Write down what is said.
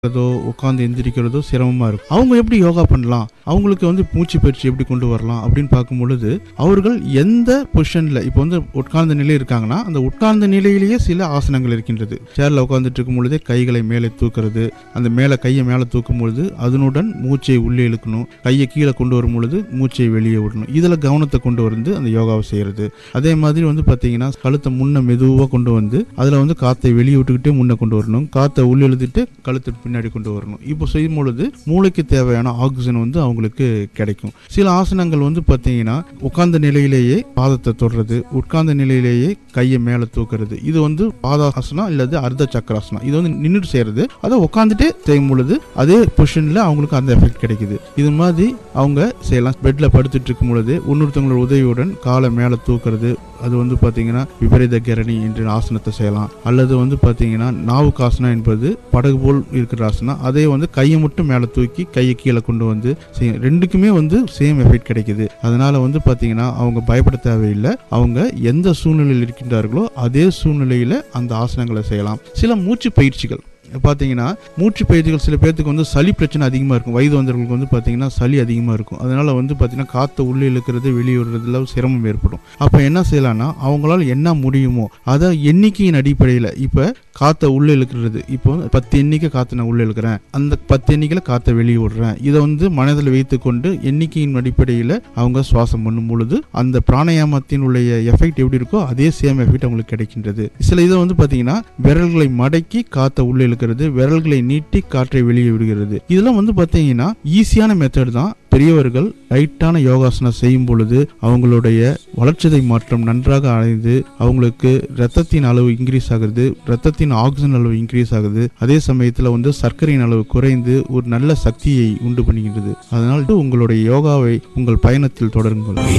இருக்கிறதோ உட்காந்து எந்திரிக்கிறதோ சிரமமா இருக்கும் அவங்க எப்படி யோகா பண்ணலாம் அவங்களுக்கு வந்து மூச்சு பயிற்சி எப்படி கொண்டு வரலாம் அப்படின்னு பார்க்கும் பொழுது அவர்கள் எந்த பொசிஷன்ல இப்போ வந்து உட்கார்ந்த நிலை இருக்காங்கன்னா அந்த உட்கார்ந்த நிலையிலேயே சில ஆசனங்கள் இருக்கின்றது சேர்ல உட்கார்ந்துட்டு இருக்கும் பொழுதே கைகளை மேலே தூக்குறது அந்த மேலே கையை மேலே தூக்கும் பொழுது அதனுடன் மூச்சை உள்ளே இழுக்கணும் கையை கீழே கொண்டு வரும் பொழுது மூச்சை வெளியே விடணும் இதில் கவனத்தை கொண்டு வந்து அந்த யோகாவை செய்யறது அதே மாதிரி வந்து பார்த்தீங்கன்னா கழுத்தை முன்ன மெதுவாக கொண்டு வந்து அதில் வந்து காற்றை வெளியே விட்டுக்கிட்டே முன்ன கொண்டு வரணும் காற்றை உள்ள இழுத்துட்டு கழுத்து பின்னாடி கொண்டு வரணும் இப்போ செய்யும் பொழுது மூளைக்கு தேவையான ஆக்சிஜன் வந்து அவங்களுக்கு கிடைக்கும் சில ஆசனங்கள் வந்து பார்த்தீங்கன்னா உட்கார்ந்த நிலையிலேயே பாதத்தை தொடுறது உட்கார்ந்த நிலையிலேயே கையை மேலே தூக்குறது இது வந்து பாதாசனம் இல்லது அர்த்த சக்கராசனம் இது வந்து நின்றுட்டு செய்யறது அதை உட்காந்துட்டே செய்யும் பொழுது அதே பொசிஷன்ல அவங்களுக்கு அந்த எஃபெக்ட் கிடைக்குது இது மாதிரி அவங்க செய்யலாம் பெட்ல படுத்துட்டு இருக்கும் பொழுது இன்னொருத்தவங்களோட உதவியுடன் காலை மேலே தூக்குறது அது வந்து பார்த்தீங்கன்னா விபரீத கரணி என்ற ஆசனத்தை செய்யலாம் அல்லது வந்து பார்த்தீங்கன்னா நாவுக்காசனம் என்பது படகு போல் இருக்கிற ஆசனம் அதே வந்து கையை மட்டும் மேலே தூக்கி கையை கீழே கொண்டு வந்து செய்யும் ரெண்டுக்குமே வந்து சேம் எஃபெக்ட் கிடைக்குது அதனால வந்து பார்த்தீங்கன்னா அவங்க பயப்பட தேவையில்லை அவங்க எந்த சூழ்நிலையில் இருக்கின்றார்களோ அதே சூழ்நிலையில் அந்த ஆசனங்களை செய்யலாம் சில மூச்சு பயிற்சிகள் பார்த்தீங்கன்னா மூச்சு பயிற்சிகள் சில பேர்த்துக்கு வந்து சளி பிரச்சனை அதிகமாக இருக்கும் வயது வந்தவர்களுக்கு வந்து பார்த்தீங்கன்னா சளி அதிகமாக இருக்கும் அதனால வந்து பார்த்தீங்கன்னா காற்றை உள்ளே இழுக்கிறது வெளியே விடுறதுல சிரமம் ஏற்படும் அப்போ என்ன செய்யலாம்னா அவங்களால என்ன முடியுமோ அதை எண்ணிக்கையின் அடிப்படையில் இப்போ காற்றை உள்ளே இழுக்கிறது இப்போ பத்து எண்ணிக்கை காற்றை நான் உள்ளே இழுக்கிறேன் அந்த பத்து எண்ணிக்கையில் காற்றை வெளியே விடுறேன் இதை வந்து மனதில் வைத்துக்கொண்டு எண்ணிக்கையின் அடிப்படையில் அவங்க சுவாசம் பண்ணும் பொழுது அந்த பிராணாயாமத்தின் உள்ள எஃபெக்ட் எப்படி இருக்கோ அதே சேம் எஃபெக்ட் அவங்களுக்கு கிடைக்கின்றது சில இதை வந்து பார்த்தீங்கன்னா விரல்களை மடக்கி காற்றை உள்ளே இழுக்கிறது விரல்களை நீட்டி காற்றை வெளியே விடுகிறது இதெல்லாம் வந்து பார்த்தீங்கன்னா ஈஸியான மெத்தட் தான் பெரியவர்கள் ரைட்டான யோகாசனம் செய்யும் பொழுது அவங்களுடைய வளர்ச்சிதை மாற்றம் நன்றாக அடைந்து அவங்களுக்கு ரத்தத்தின் அளவு இன்க்ரீஸ் ஆகுது ரத்தத்தின் ஆக்சிஜன் அளவு இன்க்ரீஸ் ஆகுது அதே சமயத்தில் வந்து சர்க்கரையின் அளவு குறைந்து ஒரு நல்ல சக்தியை உண்டு பண்ணுகின்றது அதனால் உங்களுடைய யோகாவை உங்கள் பயணத்தில் தொடருங்கள்